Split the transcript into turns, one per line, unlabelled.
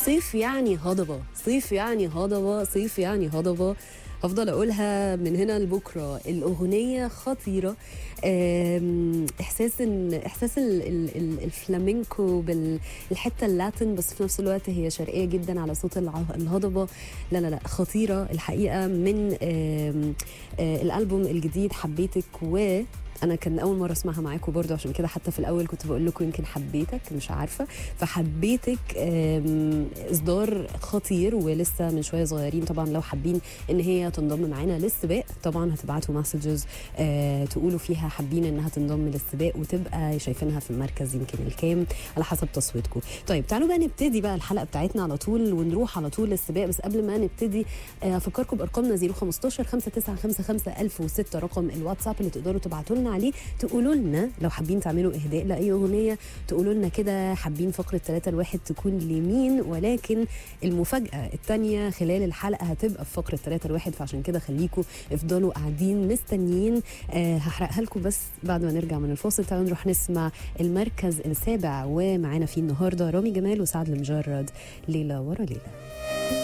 صيف يعني هضبه صيف يعني هضبه صيف يعني هضبه هفضل اقولها من هنا لبكره الاغنيه خطيره آم، احساس ان احساس ال- ال- ال- الفلامينكو بالحته اللاتين بس في نفس الوقت هي شرقيه جدا على صوت الع- الهضبه لا لا لا خطيره الحقيقه من آم، آه، الالبوم الجديد حبيتك و انا كان اول مره اسمعها معاكم برضو عشان كده حتى في الاول كنت بقول لكم يمكن حبيتك مش عارفه فحبيتك آم، اصدار خطير ولسه من شويه صغيرين طبعا لو حابين ان هي تنضم معانا للسباق طبعا هتبعتوا مسجز تقولوا فيها حابين انها تنضم للسباق وتبقى شايفينها في المركز يمكن الكام على حسب تصويتكم طيب تعالوا بقى نبتدي بقى الحلقه بتاعتنا على طول ونروح على طول للسباق بس قبل ما نبتدي آه، افكركم بارقامنا 015 5955 1006 رقم الواتساب اللي تقدروا تبعتوا لنا عليه تقولوا لنا لو حابين تعملوا اهداء لاي اغنيه تقولوا لنا كده حابين فقره 3 الواحد تكون لمين ولكن المفاجاه الثانيه خلال الحلقه هتبقى في فقره 3 الواحد فعشان كده خليكم افضلوا قاعدين مستنيين أه هحرقها لكم بس بعد ما نرجع من الفاصل تعالوا نروح نسمع المركز السابع ومعانا فيه النهارده رامي جمال وسعد المجرد ليله ورا ليله